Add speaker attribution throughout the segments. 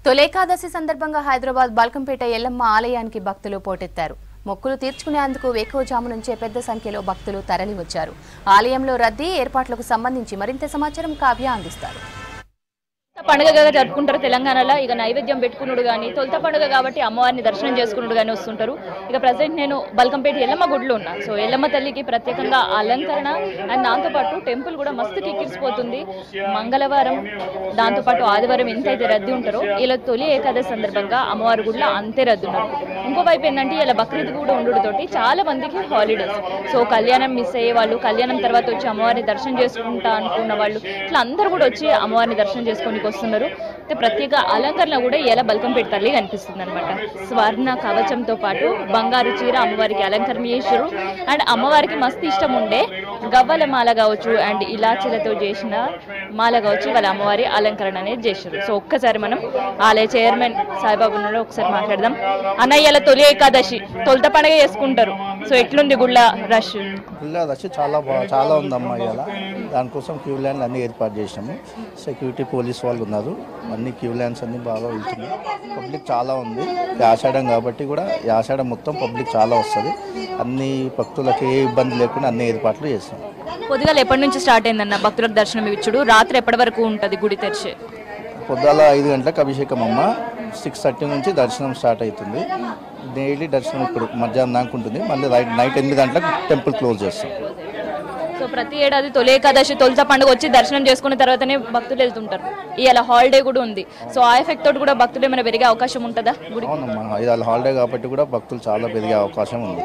Speaker 1: తొలేకాదశి సందర్భంగా హైదరాబాద్ బాల్కంపేట ఎల్లమ్మ ఆలయానికి భక్తులు పోటెత్తారు మొక్కులు తీర్చుకునేందుకు వేకువజాము నుంచే పెద్ద సంఖ్యలో భక్తులు తరలివచ్చారు ఆలయంలో రద్దీ ఏర్పాట్లకు సంబంధించి మరింత సమాచారం కావ్య అందిస్తారు
Speaker 2: పండుగగా జరుపుకుంటారు తెలంగాణలో ఇక నైవేద్యం పెట్టుకున్నాడు కానీ తొలుత పండుగ కాబట్టి అమ్మవారిని దర్శనం చేసుకున్నాడు కానీ వస్తుంటారు ఇక ప్రజెంట్ నేను బల్కంపేట ఎల్లమ్మ గుడిలో ఉన్నా సో ఎల్లమ్మ తల్లికి ప్రత్యేకంగా అలంకరణ అండ్ దాంతోపాటు టెంపుల్ కూడా మస్తు కిక్కిరిసిపోతుంది మంగళవారం దాంతోపాటు ఆదివారం ఎంతైతే రద్దీ ఉంటారో ఇలా తొలి ఏకాదశి సందర్భంగా అమ్మవారి గుడిలో అంతే రద్దీ ఉన్నారు ఇంకోవైపు ఏంటంటే ఇలా బక్రీద్ కూడా ఉండడంతోటి చాలా మందికి హాలిడేస్ సో కళ్యాణం మిస్ అయ్యే వాళ్ళు కళ్యాణం తర్వాత వచ్చి అమ్మవారిని దర్శనం చేసుకుంటా అనుకున్న వాళ్ళు ఇట్లా అందరూ కూడా వచ్చి అమ్మవారిని దర్శనం చేసుకోనికి వస్తున్నారు అయితే ప్రత్యేక అలంకరణ కూడా ఇలా బల్కం తల్లి కనిపిస్తుంది అనమాట స్వర్ణ కవచంతో పాటు బంగారు చీర అమ్మవారికి అలంకరణ చేశారు అండ్ అమ్మవారికి మస్తు ఇష్టం ఉండే గవ్వల మాల కావచ్చు అండ్ ఇలాచీలతో చేసిన మాల కావచ్చు వాళ్ళ అమ్మవారి అలంకరణ అనేది చేశారు సో ఒక్కసారి మనం ఆలయ చైర్మన్ సాయిబాబు ఉన్నాడు ఒకసారి మాట్లాడదాం అన్నయ్య ఇలా తొలి ఏకాదశి తొలత పండుగ చేసుకుంటారు సో ఎట్లుంది గుళ్ళ రష్
Speaker 3: గుళ్ళ రష్ చాలా బా చాలా ఉందమ్మా ఇవాళ దానికోసం క్యూ లైన్లు అన్నీ ఏర్పాటు చేసాము సెక్యూరిటీ పోలీస్ వాళ్ళు ఉన్నారు అన్ని క్యూ లైన్స్ అన్నీ బాగా వెళ్తున్నాయి పబ్లిక్ చాలా ఉంది ఈ ఆషాఢం కాబట్టి కూడా ఈ ఆషాఢం మొత్తం పబ్లిక్ చాలా వస్తుంది అన్ని భక్తులకు ఏ ఇబ్బంది లేకుండా అన్ని ఏర్పాట్లు చేస్తాం
Speaker 2: పొద్దుగాల ఎప్పటి నుంచి స్టార్ట్ అయిందన్న భక్తులకు దర్శనం ఇచ్చుడు రాత్రి ఎప్పటి వరకు ఉంటుంది గుడి తెరిచి
Speaker 3: పొద్దుల ఐదు గంటలకు అభిషేకం అమ్మ సిక్స్ థర్టీ నుంచి దర్శనం స్టార్ట్ అవుతుంది డైలీ దర్శనం ఇప్పుడు మధ్యాహ్నం దాకా ఉంటుంది మళ్ళీ నైట్ నైట్ ఎనిమిది గంటలకు టెంపుల్ క్లోజ్ చేస్తాం
Speaker 2: సో ప్రతి ఏడాది తొలి ఏకాదశి తొలిత పండుగ వచ్చి దర్శనం చేసుకున్న తర్వాతనే భక్తులు వెళ్తుంటారు ఇవాళ హాలిడే కూడా ఉంది సో ఆ ఎఫెక్ట్ తోటి కూడా భక్తులు ఏమైనా పెరిగే అవకాశం ఉంటుందా గుడి
Speaker 3: అవునమ్మా ఇవాళ హాలిడే కాబట్టి కూడా భక్తులు చాలా పెరిగే అవకాశం ఉంది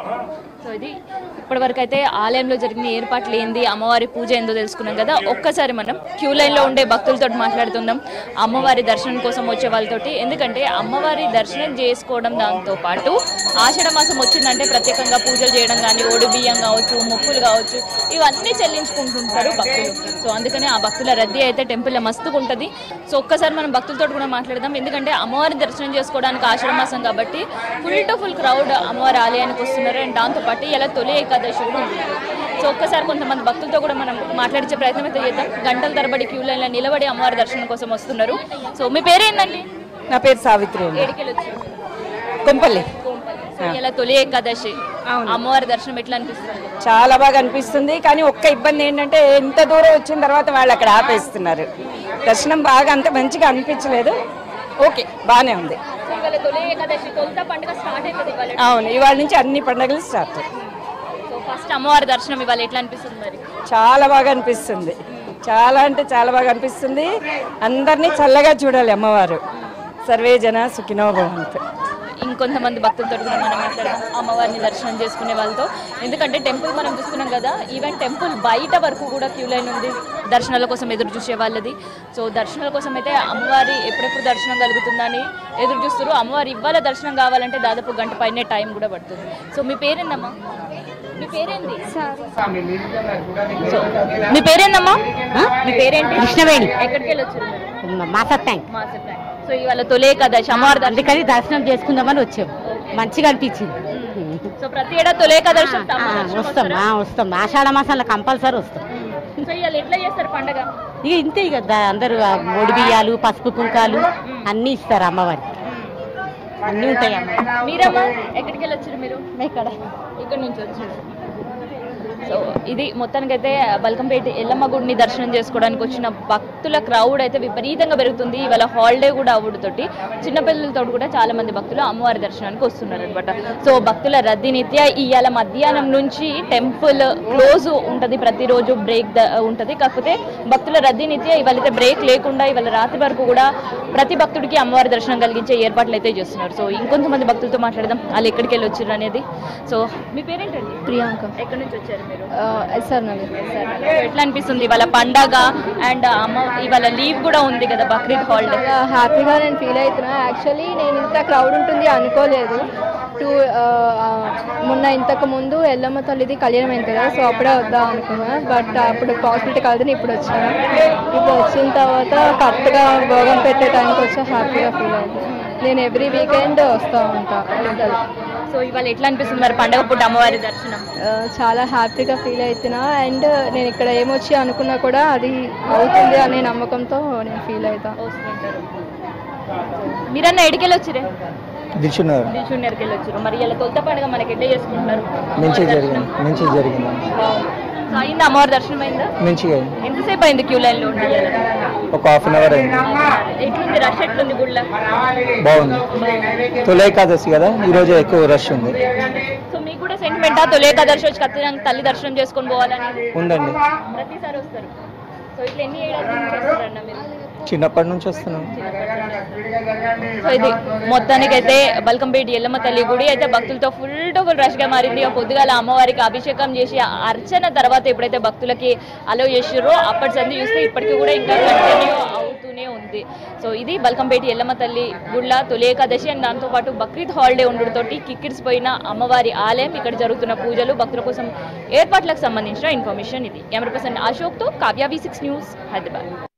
Speaker 2: సో ఇది ఇప్పటివరకు అయితే ఆలయంలో జరిగిన ఏర్పాట్లు ఏంది అమ్మవారి పూజ ఏందో తెలుసుకున్నాం కదా ఒక్కసారి మనం క్యూ లైన్లో ఉండే భక్తులతో మాట్లాడుతుందాం అమ్మవారి దర్శనం కోసం వచ్చే వాళ్ళతోటి ఎందుకంటే అమ్మవారి దర్శనం చేసుకోవడం దాంతో పాటు ఆషాఢ మాసం వచ్చిందంటే ప్రత్యేకంగా పూజలు చేయడం కానీ ఓడి బియ్యం కావచ్చు మొక్కులు కావచ్చు ఇవన్నీ చెల్లించుకుంటుంటారు భక్తులు సో అందుకని ఆ భక్తుల రద్దీ అయితే టెంపుల్లో మస్తుగా ఉంటుంది సో ఒక్కసారి మనం భక్తులతో కూడా మాట్లాడదాం ఎందుకంటే అమ్మవారి దర్శనం చేసుకోవడానికి ఆషాఢ మాసం కాబట్టి ఫుల్ టు ఫుల్ క్రౌడ్ అమ్మవారి ఆలయానికి వస్తున్నారు అండ్ దాంతోపాటు ఇలా తొలి ఏకాదశి కూడా ఉంది సో ఒక్కసారి కొంతమంది భక్తులతో కూడా మనం మాట్లాడించే ప్రయత్నం అయితే చేద్దాం గంటల తరబడి క్యూ లైన్లో నిలబడి అమ్మవారి దర్శనం కోసం వస్తున్నారు సో మీ పేరేందండి
Speaker 4: నా పేరు సావిత్రి అండి
Speaker 2: ఏడికెళ్ళి వచ్చారు
Speaker 4: కొంపల్లి
Speaker 2: సో ఇలా తొలి ఏకాదశి అమ్మవారి దర్శనం ఎట్లా అనిపిస్తుంది
Speaker 4: చాలా బాగా అనిపిస్తుంది కానీ ఒక్క ఇబ్బంది ఏంటంటే ఎంత దూరం వచ్చిన తర్వాత వాళ్ళు అక్కడ ఆపేస్తున్నారు దర్శనం బాగా అంత మంచిగా అనిపించలేదు ఓకే బాగానే ఉంది
Speaker 2: సో ఇవాళ తొలి ఏకాదశి తొలిత పండుగ స్టార్ట్ అవుతుంది ఇవాళ
Speaker 4: అవును ఇవాళ నుంచి అన్ని పండుగలు స్టార్ట్
Speaker 2: సో ఫస్ట్ అమ్మవారి దర్శనం ఇవాళ ఎట్లా అనిపిస్తుంది మరి
Speaker 4: చాలా బాగా అనిపిస్తుంది చాలా అంటే చాలా బాగా అనిపిస్తుంది అందరినీ చల్లగా చూడాలి అమ్మవారు సర్వే జన సుఖినో భవంతు
Speaker 2: ఇంకొంతమంది భక్తులతో కూడా మనం మాట్లాడదాం అమ్మవారిని దర్శనం చేసుకునే వాళ్ళతో ఎందుకంటే టెంపుల్ మనం చూస్తున్నాం కదా ఈవెన్ టెంపుల్ బయట వరకు కూడా క్యూ లైన్ ఉంది దర్శనాల కోసం ఎదురు చూసే వాళ్ళది సో దర్శనాల కోసం అయితే అమ్మవారి ఎప్పుడెప్పుడు దర్శనం కలుగుతుందని ఎదురు చూస్తారు అమ్మవారి ఇవ్వాల దర్శనం కావాలంటే దాదాపు గంట పైనే టైం కూడా పడుతుంది సో మీ పేరేందమ్మా మీ పేరేంది సో మీ పేరేందమ్మా మీ పేరేంటి
Speaker 5: కృష్ణవేణి.
Speaker 2: ఎక్కడికి వెళ్ళి వచ్చారు మీరు?
Speaker 5: మాసత్తాం
Speaker 2: మాసెప్రాన్. సో ఇవాళ తొలే కదా అమ్మవారి దర్శనం
Speaker 5: అందుకని దర్శనం చేసుకుందామని వచ్చాం మంచిగా అనిపించింది
Speaker 2: సో ప్రతి ఏడాది తొలే కదర్శనం
Speaker 5: ఆ, వస్తాం ఆ, వస్తాం ఆషాఢ మాసంలో కంపల్సరీ వస్తాం
Speaker 2: సో ఇవాళ ఎట్లా చేస్తారు పండగ
Speaker 5: ఇక ఇంతే ఇక ద- అందరూ ఆ ఒడి బియ్యాలు పసుపు కుంకాలు అన్నీ ఇస్తారు అమ్మవారికి అన్నీ ఉంటాయి అమ్మ
Speaker 2: మీరమ్మా ఎక్కడికి వెళ్ళి వచ్చారు మీరు ఇక్కడ ఇక్కడ నుంచి వచ్చారు సో ఇది మొత్తానికైతే బల్కంపేట ఎల్లమ్మ గుడిని దర్శనం చేసుకోవడానికి వచ్చిన భక్తుల క్రౌడ్ అయితే విపరీతంగా పెరుగుతుంది ఇవాళ హాలిడే కూడా అవుడుతోటి చిన్నపిల్లలతో కూడా చాలా మంది భక్తులు అమ్మవారి దర్శనానికి వస్తున్నారు అనమాట సో భక్తుల రద్దీ నిత్య ఇవాళ మధ్యాహ్నం నుంచి టెంపుల్ క్లోజ్ ఉంటుంది ప్రతిరోజు బ్రేక్ ఉంటుంది కాకపోతే భక్తుల రద్దీ నిత్య ఇవాళ అయితే బ్రేక్ లేకుండా ఇవాళ రాత్రి వరకు కూడా ప్రతి భక్తుడికి అమ్మవారి దర్శనం కలిగించే ఏర్పాట్లు అయితే చేస్తున్నారు సో ఇంకొంతమంది భక్తులతో మాట్లాడదాం వాళ్ళు ఎక్కడికి వెళ్ళి వచ్చారు అనేది సో మీ పేరేంటండి
Speaker 6: ప్రియాంక
Speaker 2: ఎక్కడి నుంచి వచ్చారు మీరు
Speaker 6: ఎస్ఆర్ నగర్
Speaker 2: సో ఎట్లా అనిపిస్తుంది ఇవాళ పండగ అండ్ అమ్మ ఇవాళ లీవ్ కూడా ఉంది కదా బక్రీద్ హాలిడే
Speaker 6: చాలా హ్యాపీగా నేను ఫీల్ అవుతున్నా యాక్చువల్లీ నేను ఇంత క్రౌడ్ ఉంటుంది అనుకోలేదు టూ మొన్న ఇంతకు ముందు ఎల్లమ్మ తల్లిది కళ్యాణం అయింది కదా సో అప్పుడే వద్దాం అనుకున్నా బట్ అప్పుడు పాసిబిలిటీ కాదని ఇప్పుడు వచ్చాను ఇప్పుడు వచ్చిన తర్వాత కరెక్ట్గా భోగం పెట్టే టైంకి వచ్చా హ్యాపీగా ఫీల్ అవుతుంది నేను ఎవ్రీ వీకెండ్ వస్తూ ఉంటా
Speaker 2: సో ఇవాళ ఎట్లా అనిపిస్తుంది మరి పండగ పూట అమ్మవారి దర్శనం
Speaker 6: ఆ, చాలా హ్యాపీగా ఫీల్ అవుతున్నా అండ్ నేను ఇక్కడ ఏమొచ్చి అనుకున్నా కూడా అది అవుతుంది అనే నమ్మకంతో నేను ఫీల్ అవుతా
Speaker 2: వస్తుంటారు మీరన్నా ఎడికెళ్ళి వచ్చిరే
Speaker 7: దిల్చున్నారు
Speaker 2: దిల్చున్నర్కి వెళ్ళి వచ్చారు మరి ఇలా తొలత పండుగ మనకి ఎట్లా చేసుకుంటున్నారు
Speaker 7: మంచి జరిగింది మంచి జరిగింది
Speaker 2: సో అయిందా అమ్మవారి దర్శనం అయిందా
Speaker 7: మంచిగా అయింది
Speaker 2: ఎంతసేపు అయింది క్యూ లైన్ లో ఉండి ఇవాళ?
Speaker 7: ఒక హాఫ్ అన్ అవర్ అయింది
Speaker 2: ఎట్లుంది రష్ ఎట్లుంది గుళ్ళ
Speaker 7: బాగుంది తొలి ఏకాదశి కదా ఈ రోజు ఎక్కువ రష్ ఉంది
Speaker 2: సో మీకు కూడా సెంటిమెంటా తొలి ఏకాదశి వచ్చి ఖచ్చితంగా తల్లి దర్శనం చేసుకొని పోవాలని
Speaker 7: ఉందండి
Speaker 2: ప్రతిసారి వస్తారు సో ఇట్లా ఎన్ని ఏడాది నుంచి వస్తారన్న మీరు
Speaker 7: చిన్నప్పటి నుంచి వస్తున్నాం
Speaker 2: సో ఇది మొత్తానికైతే బల్కంపేట ఎల్లమ్మ తల్లి గుడి అయితే భక్తులతో ఫుల్ టు ఫుల్ రష్ గా మారింది ఇక పొద్దుగాల అమ్మవారికి అభిషేకం చేసి ఆ అర్చన తర్వాత ఎప్పుడైతే భక్తులకి అలో చేసిర్రో అప్పటి సంది చూస్తే ఇప్పటికీ కూడా ఇంకా కంటిన్యూ అవుతూనే ఉంది సో ఇది బల్కంపేట ఎల్లమ్మ తల్లి గుళ్ళ తొలి ఏకాదశి అండ్ దాంతోపాటు బక్రీద్ హాలిడే ఉండడంతోటి కిక్కిరిసిపోయిన అమ్మవారి ఆలయం ఇక్కడ జరుగుతున్న పూజలు భక్తుల కోసం ఏర్పాట్లకు సంబంధించిన ఇన్ఫర్మేషన్ ఇది కెమెరా పర్సన్ అశోక్తో Kavya V six news Hyderabad